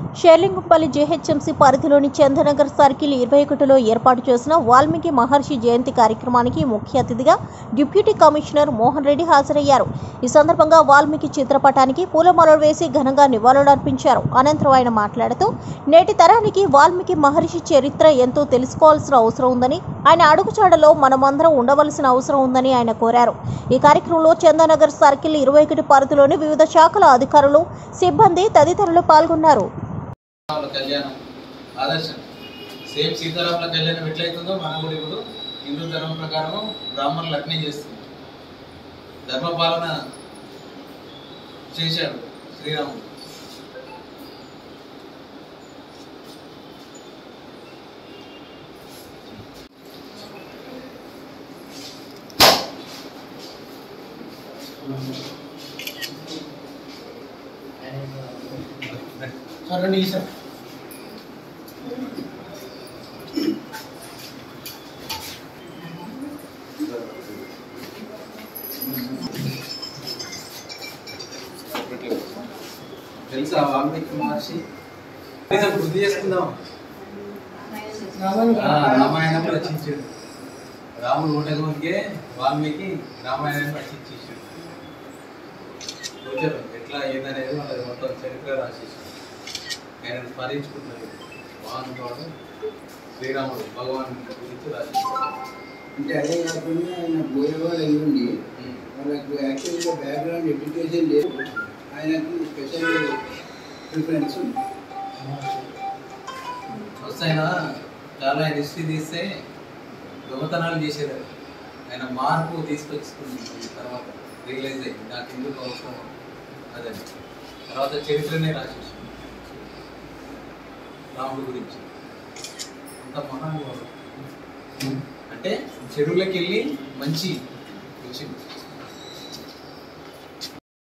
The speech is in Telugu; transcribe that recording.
షేర్లింగంపల్లి జేహెచ్ఎంసీ పరిధిలోని చందనగర్ సర్కిల్ ఇరవై ఒకటిలో ఏర్పాటు చేసిన వాల్మీకి మహర్షి జయంతి కార్యక్రమానికి ముఖ్య అతిథిగా డిప్యూటీ కమిషనర్ మోహన్ రెడ్డి హాజరయ్యారు ఈ సందర్భంగా వాల్మీకి చిత్రపటానికి పూలమాలలు వేసి ఘనంగా నివాళులర్పించారు అనంతరం ఆయన మాట్లాడుతూ నేటి తరానికి వాల్మీకి మహర్షి చరిత్ర ఎంతో తెలుసుకోవాల్సిన అవసరం ఉందని ఆయన అడుగుచాడలో మనమందరం ఉండవలసిన అవసరం ఉందని ఆయన కోరారు ఈ కార్యక్రమంలో చందానగర్ సర్కిల్ ఇరవై ఒకటి పరిధిలోని వివిధ శాఖల అధికారులు సిబ్బంది తదితరులు పాల్గొన్నారు సీతారాముల కళ్యాణం ఆదర్శం సేమ్ సీతారాముల కళ్యాణం ఎట్లయితుందో మనం కూడా ఇప్పుడు హిందూ ధర్మం ప్రకారం బ్రాహ్మణులు అట్నే చేస్తుంది ధర్మపాలన చేశాడు శ్రీరాముడు రెండు నిమిషం తెలుసా వాల్మీకి మహర్షి కనీసం గుర్తు చేసుకుందాం ఆ, రామాయణం రచించాడు రాముడు ఓటగోనికే వాల్మీకి రామాయణాన్ని రచించేసాడు రోజు ఎట్లా ఏందనేది వాళ్ళది మొత్తం చరిత్ర రాసేసాడు ఆయన స్మరించుకుంటున్నాడు మహానుభావుడు శ్రీరాముడు భగవాన్ గురించి రాసేసాడు అంటే అదే కాకుండా ఆయన బోయవాళ్ళు అయి ఉండి వాళ్ళకు యాక్చువల్గా బ్యాక్గ్రౌండ్ ఎడ్యుకేషన్ లేదు ఆయనకు స్పెషల్ ప్రిఫరెన్స్ ఉంది ఫస్ట్ ఆయన చాలా ఆయన హిస్టరీ తీస్తే దొంగతనాలు చేసేదారు ఆయన మార్పు తీసుకొచ్చుకుంది తర్వాత రియలైజ్ అయ్యి నాకు ఎందుకు అవసరం అదే తర్వాత చరిత్రనే రాసేసి రాముడు గురించి అంత మహానుభావుడు అంటే చెరువులోకి వెళ్ళి మంచి వచ్చింది